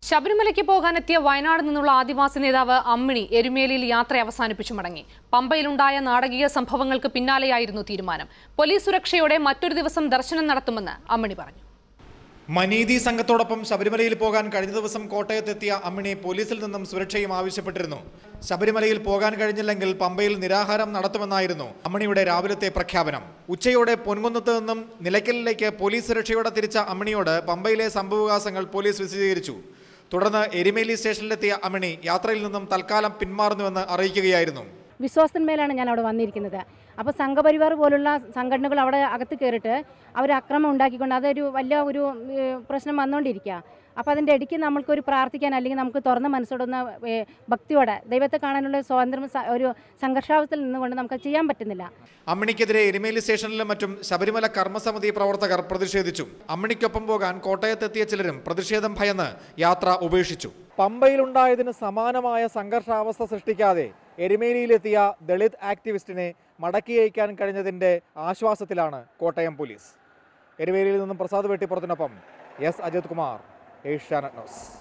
ശബരിമലയ്ക്ക് പോകാനെത്തിയ വയനാട് നിന്നുള്ള ആദിവാസി നേതാവ് അമ്മിണി എരുമേലിയിൽ യാത്ര അവസാനിപ്പിച്ചു മടങ്ങി പമ്പയിലുണ്ടായ നാടകീയ സംഭവങ്ങൾക്ക് പിന്നാലെയായിരുന്നു തീരുമാനം പോലീസ് സുരക്ഷയോടെ മറ്റൊരു ദിവസം ദർശനം നടത്തുമെന്ന് അമ്മിണി പറഞ്ഞു മനീതി സംഘത്തോടൊപ്പം ശബരിമലയിൽ പോകാൻ കഴിഞ്ഞ ദിവസം കോട്ടയത്തെത്തിയ അമ്മിണി പോലീസിൽ നിന്നും സുരക്ഷയും ആവശ്യപ്പെട്ടിരുന്നു ശബരിമലയിൽ പോകാൻ കഴിഞ്ഞില്ലെങ്കിൽ പമ്പയിൽ നിരാഹാരം നടത്തുമെന്നായിരുന്നു അമ്മിണിയുടെ രാവിലത്തെ പ്രഖ്യാപനം ഉച്ചയോടെ പൊൻകുന്നത്ത് നിന്നും നിലയ്ക്കലിലേക്ക് പോലീസ് സുരക്ഷയോടെ തിരിച്ച അമ്മിണിയോട് പമ്പയിലെ സംഭവവികാസങ്ങൾ പോലീസ് വിശദീകരിച്ചു തുടർന്ന് എരിമേലി സ്റ്റേഷനിലെത്തിയ അമ്മിണി യാത്രയിൽ നിന്നും തൽക്കാലം പിന്മാറുന്നുവെന്ന് അറിയിക്കുകയായിരുന്നു വിശ്വാസത്തിന്മേലാണ് ഞാൻ അവിടെ വന്നിരിക്കുന്നത് അപ്പോൾ സംഘപരിവാർ പോലുള്ള സംഘടനകൾ അവിടെ അകത്ത് കയറിയിട്ട് അവർ അക്രമം ഉണ്ടാക്കിക്കൊണ്ട് അതൊരു വലിയ ഒരു ഏഹ്, പ്രശ്നം വന്നുകൊണ്ടിരിക്കുക അപ്പോൾ അതിൻ്റെ ഇടയ്ക്ക് നമ്മൾക്കൊരു പ്രാർത്ഥിക്കാൻ അല്ലെങ്കിൽ നമുക്ക് തുറന്ന മനസ്സോടൊന്ന് ഏഹ്, ഭക്തിയോടെ ദൈവത്തെ കാണാനുള്ള സ്വാതന്ത്ര്യം സ- ഒരു സംഘർഷാവസ്ഥയിൽ നിന്നുകൊണ്ട് നമുക്ക് ചെയ്യാൻ പറ്റുന്നില്ല അമ്മിണിക്കെതിരെ എരുമേലി സ്റ്റേഷനിലും മറ്റും ശബരിമല കർമ്മസമിതി പ്രവർത്തകർ പ്രതിഷേധിച്ചു അമ്മിണിക്കൊപ്പം പോകാൻ കോട്ടയത്തെത്തിയ ചിലരും പ്രതിഷേധം ഭയന്ന് യാത്ര ഉപേക്ഷിച്ചു പമ്പയിലുണ്ടായതിന് സമാനമായ സംഘർഷാവസ്ഥ സൃഷ്ടിക്കാതെ എരുമേലിയിലെത്തിയ ദളിത് ആക്ടിവിസ്റ്റിനെ മടക്കി അയക്കാൻ കഴിഞ്ഞതിന്റെ ആശ്വാസത്തിലാണ് കോട്ടയം പോലീസ് എരുമേലിയിൽ നിന്നും പ്രസാദ് വെട്ടിപ്പുറത്തിനൊപ്പം എസ് അജിത് കുമാർ ഏഷ്യാനെറ്റ് ന്യൂസ്